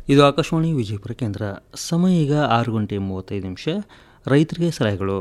ಇದು ಆಕಾಶವಾಣಿ ವಿಜಯಪುರ ಕೇಂದ್ರ ಸಮಯ ಈಗ ಆರು ಗಂಟೆ ಮೂವತ್ತೈದು ನಿಮಿಷ ರೈತರಿಗೆ ಸಲಹೆಗಳು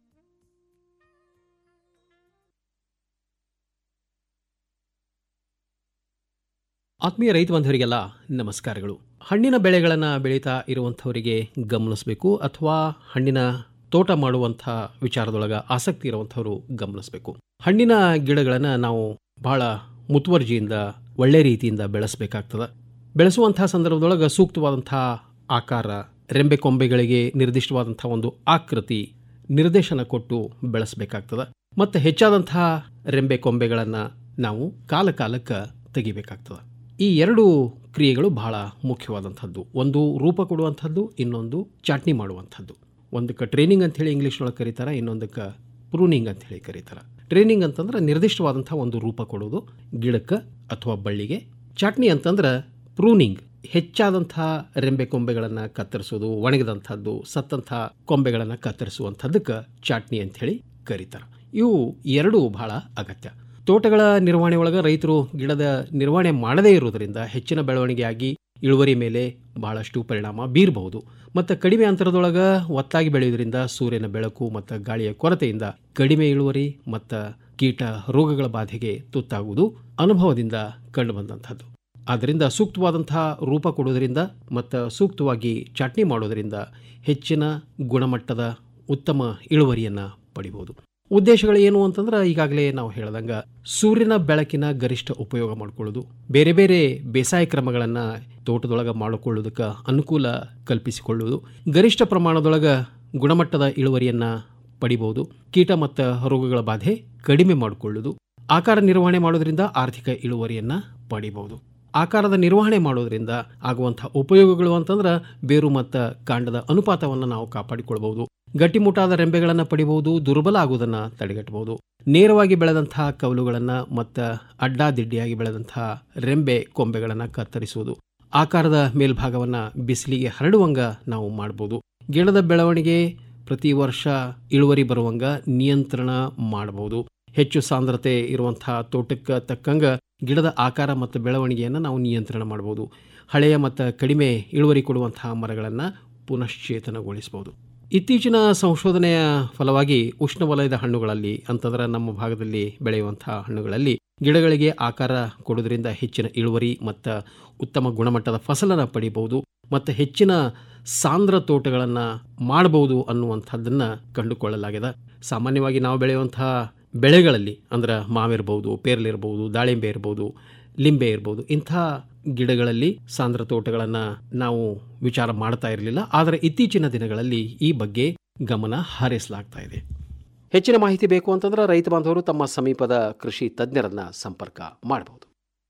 ಆತ್ಮೀಯ ರೈತ ಬಾಂಧವರಿಗೆಲ್ಲ ನಮಸ್ಕಾರಗಳು ಹಣ್ಣಿನ ಬೆಳೆಗಳನ್ನು ಬೆಳೀತಾ ಇರುವಂಥವರಿಗೆ ಗಮನಿಸಬೇಕು ಅಥವಾ ಹಣ್ಣಿನ ತೋಟ ಮಾಡುವಂಥ ವಿಚಾರದೊಳಗೆ ಆಸಕ್ತಿ ಇರುವಂಥವರು ಗಮನಿಸಬೇಕು ಹಣ್ಣಿನ ಗಿಡಗಳನ್ನು ನಾವು ಬಹಳ ಮುತುವರ್ಜಿಯಿಂದ ಒಳ್ಳೆ ರೀತಿಯಿಂದ ಬೆಳೆಸಬೇಕಾಗ್ತದೆ ಬೆಳೆಸುವಂಥ ಸಂದರ್ಭದೊಳಗೆ ಸೂಕ್ತವಾದಂಥ ಆಕಾರ ರೆಂಬೆ ಕೊಂಬೆಗಳಿಗೆ ನಿರ್ದಿಷ್ಟವಾದಂಥ ಒಂದು ಆಕೃತಿ ನಿರ್ದೇಶನ ಕೊಟ್ಟು ಬೆಳೆಸಬೇಕಾಗ್ತದೆ ಮತ್ತು ಹೆಚ್ಚಾದಂಥ ರೆಂಬೆ ಕೊಂಬೆಗಳನ್ನು ನಾವು ಕಾಲ ಕಾಲಕ್ಕೆ ತೆಗಿಬೇಕಾಗ್ತದೆ ಈ ಎರಡು ಕ್ರಿಯೆಗಳು ಬಹಳ ಮುಖ್ಯವಾದಂಥದ್ದು ಒಂದು ರೂಪ ಕೊಡುವಂಥದ್ದು ಇನ್ನೊಂದು ಚಾಟ್ನಿ ಮಾಡುವಂಥದ್ದು ಒಂದಕ್ಕೆ ಟ್ರೈನಿಂಗ್ ಅಂತ ಹೇಳಿ ಇಂಗ್ಲೀಷ್ನೊಳಗೆ ಕರೀತಾರೆ ಇನ್ನೊಂದಕ್ಕೆ ಪ್ರೂನಿಂಗ್ ಅಂತ ಹೇಳಿ ಕರೀತಾರೆ ಟ್ರೈನಿಂಗ್ ಅಂತಂದ್ರೆ ನಿರ್ದಿಷ್ಟವಾದಂಥ ಒಂದು ರೂಪ ಕೊಡೋದು ಗಿಡಕ್ಕೆ ಅಥವಾ ಬಳ್ಳಿಗೆ ಚಾಟ್ನಿ ಅಂತಂದ್ರೆ ಪ್ರೂನಿಂಗ್ ಹೆಚ್ಚಾದಂಥ ರೆಂಬೆ ಕೊಂಬೆಗಳನ್ನು ಕತ್ತರಿಸೋದು ಒಣಗಿದಂಥದ್ದು ಸತ್ತಂಥ ಕೊಂಬೆಗಳನ್ನು ಕತ್ತರಿಸುವಂಥದ್ದಕ್ಕೆ ಚಾಟ್ನಿ ಅಂತ ಹೇಳಿ ಕರೀತಾರೆ ಇವು ಎರಡೂ ಬಹಳ ಅಗತ್ಯ ತೋಟಗಳ ನಿರ್ವಹಣೆ ಒಳಗೆ ರೈತರು ಗಿಡದ ನಿರ್ವಹಣೆ ಮಾಡದೇ ಇರುವುದರಿಂದ ಹೆಚ್ಚಿನ ಬೆಳವಣಿಗೆಯಾಗಿ ಇಳುವರಿ ಮೇಲೆ ಬಹಳಷ್ಟು ಪರಿಣಾಮ ಬೀರಬಹುದು ಮತ್ತು ಕಡಿಮೆ ಅಂತರದೊಳಗೆ ಒತ್ತಾಗಿ ಬೆಳೆಯುವುದರಿಂದ ಸೂರ್ಯನ ಬೆಳಕು ಮತ್ತು ಗಾಳಿಯ ಕೊರತೆಯಿಂದ ಕಡಿಮೆ ಇಳುವರಿ ಮತ್ತು ಕೀಟ ರೋಗಗಳ ಬಾಧೆಗೆ ತುತ್ತಾಗುವುದು ಅನುಭವದಿಂದ ಕಂಡುಬಂದಂಥದ್ದು ಆದ್ದರಿಂದ ಸೂಕ್ತವಾದಂತಹ ರೂಪ ಕೊಡುವುದರಿಂದ ಮತ್ತು ಸೂಕ್ತವಾಗಿ ಚಟ್ನಿ ಮಾಡೋದರಿಂದ ಹೆಚ್ಚಿನ ಗುಣಮಟ್ಟದ ಉತ್ತಮ ಇಳುವರಿಯನ್ನು ಪಡಿಬೋದು ಉದ್ದೇಶಗಳು ಏನು ಅಂತಂದ್ರೆ ಈಗಾಗಲೇ ನಾವು ಹೇಳ್ದಂಗೆ ಸೂರ್ಯನ ಬೆಳಕಿನ ಗರಿಷ್ಠ ಉಪಯೋಗ ಮಾಡಿಕೊಳ್ಳೋದು ಬೇರೆ ಬೇರೆ ಬೇಸಾಯ ಕ್ರಮಗಳನ್ನು ತೋಟದೊಳಗೆ ಮಾಡಿಕೊಳ್ಳೋದಕ್ಕೆ ಅನುಕೂಲ ಕಲ್ಪಿಸಿಕೊಳ್ಳುವುದು ಗರಿಷ್ಠ ಪ್ರಮಾಣದೊಳಗೆ ಗುಣಮಟ್ಟದ ಇಳುವರಿಯನ್ನು ಪಡಿಬಹುದು ಕೀಟ ಮತ್ತು ರೋಗಗಳ ಬಾಧೆ ಕಡಿಮೆ ಮಾಡಿಕೊಳ್ಳುವುದು ಆಕಾರ ನಿರ್ವಹಣೆ ಮಾಡೋದ್ರಿಂದ ಆರ್ಥಿಕ ಇಳುವರಿಯನ್ನು ಪಡಿಬಹುದು ಆಕಾರದ ನಿರ್ವಹಣೆ ಮಾಡೋದ್ರಿಂದ ಆಗುವಂಥ ಉಪಯೋಗಗಳು ಅಂತಂದ್ರೆ ಬೇರು ಮತ್ತು ಕಾಂಡದ ಅನುಪಾತವನ್ನು ನಾವು ಕಾಪಾಡಿಕೊಳ್ಬಹುದು ಗಟ್ಟಿಮುಟ್ಟಾದ ರೆಂಬೆಗಳನ್ನು ಪಡಿಬಹುದು ದುರ್ಬಲ ಆಗುವುದನ್ನು ತಡೆಗಟ್ಟಬಹುದು ನೇರವಾಗಿ ಬೆಳೆದಂತಹ ಕವಲುಗಳನ್ನು ಮತ್ತು ಅಡ್ಡಾದಿಡ್ಡಿಯಾಗಿ ಬೆಳೆದಂತಹ ರೆಂಬೆ ಕೊಂಬೆಗಳನ್ನು ಕತ್ತರಿಸುವುದು ಆಕಾರದ ಮೇಲ್ಭಾಗವನ್ನು ಬಿಸಿಲಿಗೆ ಹರಡುವಂಗ ನಾವು ಮಾಡ್ಬೋದು ಗಿಡದ ಬೆಳವಣಿಗೆ ಪ್ರತಿ ವರ್ಷ ಇಳುವರಿ ಬರುವಂಗ ನಿಯಂತ್ರಣ ಮಾಡಬಹುದು ಹೆಚ್ಚು ಸಾಂದ್ರತೆ ಇರುವಂತಹ ತೋಟಕ್ಕೆ ತಕ್ಕಂಗ ಗಿಡದ ಆಕಾರ ಮತ್ತು ಬೆಳವಣಿಗೆಯನ್ನು ನಾವು ನಿಯಂತ್ರಣ ಮಾಡಬಹುದು ಹಳೆಯ ಮತ್ತು ಕಡಿಮೆ ಇಳುವರಿ ಕೊಡುವಂತಹ ಮರಗಳನ್ನು ಪುನಶ್ಚೇತನಗೊಳಿಸಬಹುದು ಇತ್ತೀಚಿನ ಸಂಶೋಧನೆಯ ಫಲವಾಗಿ ಉಷ್ಣವಲಯದ ಹಣ್ಣುಗಳಲ್ಲಿ ಅಂತಂದ್ರೆ ನಮ್ಮ ಭಾಗದಲ್ಲಿ ಬೆಳೆಯುವಂತಹ ಹಣ್ಣುಗಳಲ್ಲಿ ಗಿಡಗಳಿಗೆ ಆಕಾರ ಕೊಡೋದ್ರಿಂದ ಹೆಚ್ಚಿನ ಇಳುವರಿ ಮತ್ತು ಉತ್ತಮ ಗುಣಮಟ್ಟದ ಫಸಲನ್ನು ಪಡಿಬಹುದು ಮತ್ತು ಹೆಚ್ಚಿನ ಸಾಂದ್ರ ತೋಟಗಳನ್ನು ಮಾಡಬಹುದು ಅನ್ನುವಂಥದ್ದನ್ನು ಕಂಡುಕೊಳ್ಳಲಾಗಿದೆ ಸಾಮಾನ್ಯವಾಗಿ ನಾವು ಬೆಳೆಯುವಂತಹ ಬೆಳೆಗಳಲ್ಲಿ ಅಂದ್ರೆ ಮಾವಿರ್ಬೋದು ಪೇರ್ಲಿರ್ಬೋದು ದಾಳಿಂಬೆ ಇರ್ಬೋದು ಲಿಂಬೆ ಇರ್ಬೋದು ಇಂಥ ಗಿಡಗಳಲ್ಲಿ ಸಾಂದ್ರ ತೋಟಗಳನ್ನು ನಾವು ವಿಚಾರ ಮಾಡ್ತಾ ಇರಲಿಲ್ಲ ಆದರೆ ಇತ್ತೀಚಿನ ದಿನಗಳಲ್ಲಿ ಈ ಬಗ್ಗೆ ಗಮನ ಹಾರಿಸಲಾಗ್ತಾ ಇದೆ ಹೆಚ್ಚಿನ ಮಾಹಿತಿ ಬೇಕು ಅಂತಂದ್ರೆ ರೈತ ಬಾಂಧವರು ತಮ್ಮ ಸಮೀಪದ ಕೃಷಿ ತಜ್ಞರನ್ನ ಸಂಪರ್ಕ ಮಾಡಬಹುದು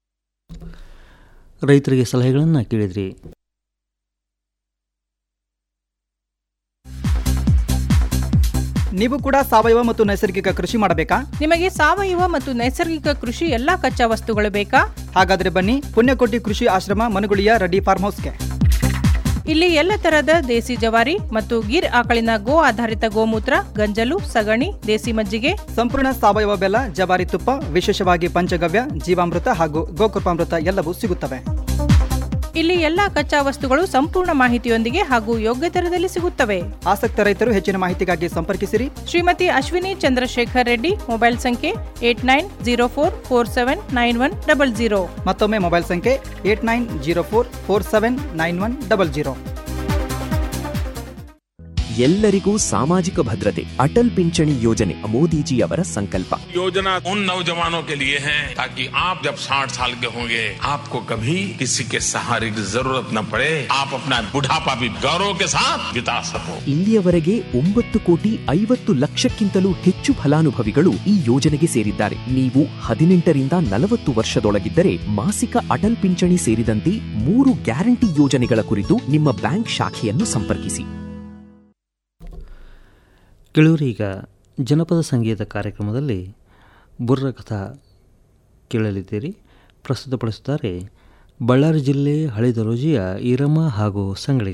ರೈತರಿಗೆ ಸಲಹೆಗಳನ್ನು ಕೇಳಿದ್ರಿ ನೀವು ಕೂಡ ಸಾವಯವ ಮತ್ತು ನೈಸರ್ಗಿಕ ಕೃಷಿ ಮಾಡಬೇಕಾ ನಿಮಗೆ ಸಾವಯವ ಮತ್ತು ನೈಸರ್ಗಿಕ ಕೃಷಿ ಎಲ್ಲಾ ಕಚ್ಚಾ ವಸ್ತುಗಳು ಬೇಕಾ ಹಾಗಾದ್ರೆ ಬನ್ನಿ ಪುಣ್ಯಕೋಟಿ ಕೃಷಿ ಆಶ್ರಮ ಮನುಗುಳಿಯ ರೆಡ್ಡಿ ಫಾರ್ಮ್ ಹೌಸ್ಗೆ ಇಲ್ಲಿ ಎಲ್ಲ ತರಹದ ದೇಸಿ ಜವಾರಿ ಮತ್ತು ಗಿರ್ ಆಕಳಿನ ಗೋ ಆಧಾರಿತ ಗೋಮೂತ್ರ ಗಂಜಲು ಸಗಣಿ ದೇಸಿ ಮಜ್ಜಿಗೆ ಸಂಪೂರ್ಣ ಸಾವಯವ ಬೆಲ್ಲ ಜವಾರಿ ತುಪ್ಪ ವಿಶೇಷವಾಗಿ ಪಂಚಗವ್ಯ ಜೀವಾಮೃತ ಹಾಗೂ ಗೋಕೃಪಾಮೃತ ಎಲ್ಲವೂ ಸಿಗುತ್ತವೆ ಇಲ್ಲಿ ಎಲ್ಲಾ ಕಚ್ಚಾ ವಸ್ತುಗಳು ಸಂಪೂರ್ಣ ಮಾಹಿತಿಯೊಂದಿಗೆ ಹಾಗೂ ಯೋಗ್ಯ ದರದಲ್ಲಿ ಸಿಗುತ್ತವೆ ಆಸಕ್ತ ರೈತರು ಹೆಚ್ಚಿನ ಮಾಹಿತಿಗಾಗಿ ಸಂಪರ್ಕಿಸಿರಿ ಶ್ರೀಮತಿ ಅಶ್ವಿನಿ ಚಂದ್ರಶೇಖರ್ ರೆಡ್ಡಿ ಮೊಬೈಲ್ ಸಂಖ್ಯೆ eight nine zero four four seven nine one double zero ಮತ್ತೊಮ್ಮೆ ಮೊಬೈಲ್ ಸಂಖ್ಯೆ eight nine zero four four seven nine one double zero ಎಲ್ಲರಿಗೂ ಸಾಮಾಜಿಕ ಭದ್ರತೆ ಅಟಲ್ ಪಿಂಚಣಿ ಯೋಜನೆ ಮೋದಿಜಿಯವರ ಸಂಕಲ್ಪ योजना उन नौजवानों के लिए है ताकि आप जब 60 साल के होंगे आपको कभी किसी के सहारे की जरूरत न पड़े आप अपना बुढ़ापा भी गौरव के साथ बिता सको ಇಲ್ಲಿಯವರೆಗೆ ಒಂಬತ್ತು ಕೋಟಿ ಐವತ್ತು ಲಕ್ಷಕ್ಕಿಂತಲೂ ಹೆಚ್ಚು ಫಲಾನುಭವಿಗಳು ಈ ಯೋಜನೆಗೆ ಸೇರಿದ್ದಾರೆ ನೀವು ಹದಿನೆಂಟರಿಂದ ನಲವತ್ತು ವರ್ಷದೊಳಗಿದ್ದರೆ ಮಾಸಿಕ ಅಟಲ್ ಪಿಂಚಣಿ ಸೇರಿದಂತೆ ಮೂರು ಗ್ಯಾರಂಟಿ ಯೋಜನೆಗಳ ಕುರಿತು ನಿಮ್ಮ ಬ್ಯಾಂಕ್ ಶಾಖೆಯನ್ನು ಸಂಪರ್ಕಿಸಿ ಕೇಳುವರೀಗ ಜನಪದ ಸಂಗೀತ ಕಾರ್ಯಕ್ರಮದಲ್ಲಿ ಬುರ್ರ ಕಥಾ ಕೇಳಲಿದ್ದೀರಿ ಪ್ರಸ್ತುತಪಡಿಸುತ್ತಾರೆ ಬಳ್ಳಾರಿ ಜಿಲ್ಲೆ ಹಳಿದರೋಜಿಯ ಈರಮ್ಮ ಹಾಗೂ ಸಂಗಡಿ